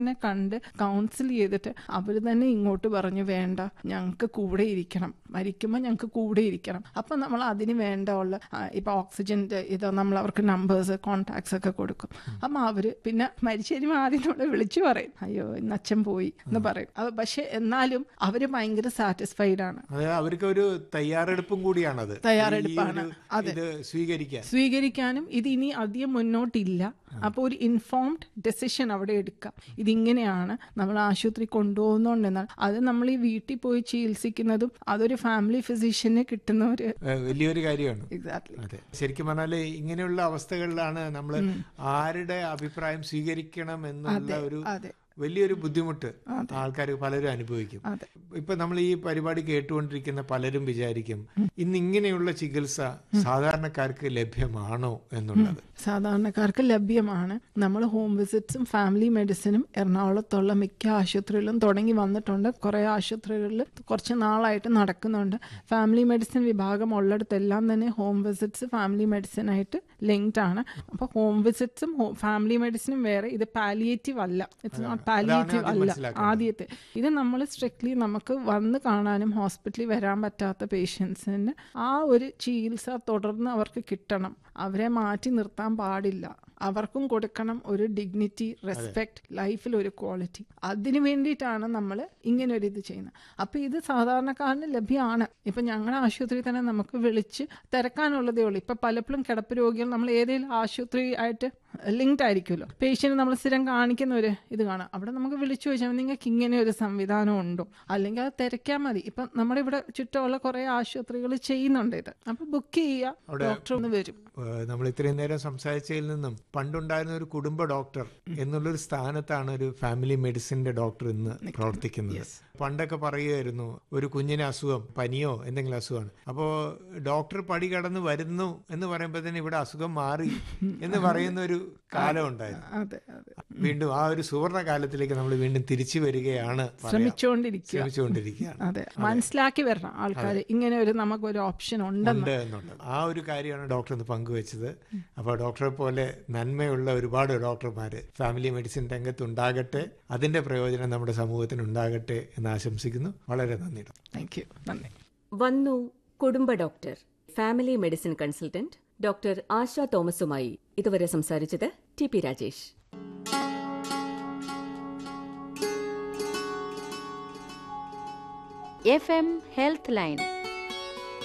നെ കണ്ട് കൗൺസിൽ ചെയ്തിട്ട് അവർ തന്നെ ഇങ്ങോട്ട് പറഞ്ഞു വേണ്ട ഞങ്ങൾക്ക് കൂടെ ഇരിക്കണം മരിക്കുമ്പോൾ ഞങ്ങൾക്ക് കൂടെ ഇരിക്കണം അപ്പം നമ്മൾ അതിന് വേണ്ട ഉള്ള ആ, ഇപ്പൊ ഓക്സിജൻ്റെ ഇത് നമ്മൾ അവർക്ക് നമ്പേഴ്സ് കോൺടാക്ട്സ് ഒക്കെ കൊടുക്കും അപ്പം അവർ പിന്നെ മരിച്ചു കഴിയുമ്പോൾ ആദ്യം നമ്മളെ വിളിച്ചു പറയും അയ്യോ ഇന്ന് അച്ഛൻ പോയി എന്ന് പറയും അത് പക്ഷെ എന്നാലും അവർ ഭയങ്കര സാറ്റിസ്ഫൈഡ് ആണ് അത് അവർക്ക് ഒരു തയ്യാറെടുപ്പും കൂടിയാണത് തയ്യാറെടുപ്പാണ്. ഈ ഒരു ഇത് സ്വീകരിക്കാൻ സ്വീകരിക്കാനും ഇത് ഇനി അധികം മുന്നോട്ടില്ല അപ്പോൾ ഒരു ഇൻഫോംഡ് ഡെസിഷൻ അവിടെ എടുക്കാം ഇതിങ്ങനെയാണ് നമ്മൾ ആശുപത്രി കൊണ്ടുപോകുന്നോണ്ടെന്നാൽ അത് നമ്മൾ ഈ വീട്ടിൽ പോയി ചികിത്സിക്കുന്നതും അതൊരു ഫാമിലി ഫിസിഷ്യന് കിട്ടുന്ന ഒരു ഏഹ്, വലിയൊരു കാര്യമാണ് എക്സാക്ട്ലി അതെ ശരിക്കും പറഞ്ഞാല് ഇങ്ങനെയുള്ള അവസ്ഥകളിലാണ് നമ്മൾ ആരുടെ അഭിപ്രായം സ്വീകരിക്കണം എന്നുള്ള ഒരു അതെ വലിയൊരു ബുദ്ധിമുട്ട് ആൾക്കാർ പലരും അനുഭവിക്കും അതെ ഇപ്പൊ നമ്മൾ ഈ പരിപാടി കേട്ടുകൊണ്ടിരിക്കുന്ന പലരും വിചാരിക്കും ഇന്ന് ഇങ്ങനെയുള്ള ചികിത്സ സാധാരണക്കാർക്ക് ലഭ്യമാണോ എന്നുള്ളത് സാധാരണക്കാർക്ക് ലഭ്യമാണ് നമ്മൾ ഹോം വിസിറ്റ്സും ഫാമിലി മെഡിസിനും എറണാകുളത്തുള്ള മിക്ക ആശുപത്രികളിലും തുടങ്ങി വന്നിട്ടുണ്ട് കുറേ ആശുപത്രികളിൽ കുറച്ച് നാളായിട്ട് നടക്കുന്നുണ്ട് ഫാമിലി മെഡിസിൻ വിഭാഗം ഉള്ളിടത്തെല്ലാം തന്നെ ഹോം വിസിറ്റ്സ് ഫാമിലി മെഡിസിനായിട്ട് ലിങ്ക്ഡ് ആണ് അപ്പോൾ ഹോം വിസിറ്റ്സും ഫാമിലി മെഡിസിനും വേറെ ഇത് പാലിയേറ്റീവ് അല്ല ഇറ്റ്സ് നോട്ട് പാലിയേറ്റീവ് ആദ്യം അല്ല മനസ്സിലാക്കേണ്ടത്. ആദ്യത്തെ ഇത് നമ്മൾ സ്ട്രിക്ട്ലി നമുക്ക് വന്ന് കാണാനും ഹോസ്പിറ്റലിൽ വരാൻ പറ്റാത്ത പേഷ്യൻസിന് ആ ഒരു ചികിത്സ തുടർന്ന് അവർക്ക് കിട്ടണം അവരെ മാറ്റി നിർത്താൻ പാടില്ല അവർക്കും കൊടുക്കണം ഒരു ഡിഗ്നിറ്റി റെസ്പെക്ട് ലൈഫിൽ ഒരു ക്വാളിറ്റി അതിന് വേണ്ടിയിട്ടാണ് നമ്മൾ ഇങ്ങനെ ഒരു ഇത് ചെയ്യുന്നത് അപ്പോൾ ഇത് സാധാരണക്കാരന് ലഭ്യമാണ് ഇപ്പം ഞങ്ങളുടെ ആശുപത്രിയിൽ തന്നെ നമുക്ക് വിളിച്ച് തിരക്കാനുള്ളതേ ഉള്ളൂ ഇപ്പം പലപ്പോഴും കിടപ്പ് രോഗികൾ നമ്മൾ ഏതെങ്കിലും ആശുപത്രി ആയിട്ട് ലിങ്ക്ഡ് ആയിരിക്കുമല്ലോ പേഷ്യന്റ് നമ്മൾ സ്ഥിരം കാണിക്കുന്ന ഒരു ഇത് കാണാം അവിടെ നമുക്ക് വിളിച്ചു ചോദിച്ചാൽ നിങ്ങൾക്ക് ഇങ്ങനെ ഒരു സംവിധാനം ഉണ്ടോ അല്ലെങ്കിൽ അത് തിരക്കാൻ മതി ഇപ്പം നമ്മുടെ ഇവിടെ ചുറ്റുമുള്ള കുറേ ആശുപത്രികൾ ചെയ്യുന്നുണ്ട് ഇത് അപ്പം ബുക്ക് ചെയ്യുക ഡോക്ടർ ഒന്ന് വരും ഏഹ് നമ്മൾ ഇത്രയും നേരം സംസാരിച്ചതിൽ നിന്നും പണ്ടുണ്ടായിരുന്ന ഒരു കുടുംബ ഡോക്ടർ എന്നുള്ളൊരു സ്ഥാനത്താണ് ഒരു ഫാമിലി മെഡിസിന്റെ ഡോക്ടർ ഇന്ന് പ്രവർത്തിക്കുന്നത് പണ്ടൊക്കെ പറയുമായിരുന്നു ഒരു കുഞ്ഞിന് അസുഖം പനിയോ എന്തെങ്കിലും അസുഖമാണ് അപ്പോൾ ഡോക്ടർ പടി കടന്ന് വരുന്നു എന്ന് പറയുമ്പോൾ തന്നെ ഇവിടെ അസുഖം മാറി എന്ന് പറയുന്ന ഒരു കാലം ഉണ്ടായിരുന്നു അതെ അതെ വീണ്ടും ആ ഒരു സുവർണ കാലത്തിലേക്ക് നമ്മൾ വീണ്ടും തിരിച്ചു വരികയാണ് പറയാം. ശ്രമിച്ചുകൊണ്ടിരിക്കുക ശ്രമിച്ചുകൊണ്ടിരിക്കുകയാണ് അതെ മനസ്സിലാക്കി വരണം ആൾക്കാർ ഇങ്ങനെ ഒരു നമുക്കൊരു ഓപ്ഷൻ ഉണ്ടെന്ന് ഉണ്ട് എന്നുള്ളത് ആ ഒരു കാര്യമാണ് ഡോക്ടർ ഇന്ന് പങ്കുവെച്ചത് അപ്പോൾ ഡോക്ടറെ പോലെ നന്മയുള്ള ഒരുപാട് ഡോക്ടർമാർ ഫാമിലി മെഡിസിൻ രംഗത്ത് ഉണ്ടാകട്ടെ അതിന്റെ പ്രയോജനം നമ്മുടെ സമൂഹത്തിന് ഉണ്ടാകട്ടെ എന്ന് ആശംസിക്കുന്നു വളരെ നന്ദി ഡോക്ടർ താങ്ക് യു നന്ദി വന്നു കുടുംബ doctor family medicine consultant doctor Asha തോമസുമായി ഇതുവരെ സംസാരിച്ചത് T P Rajesh F M health line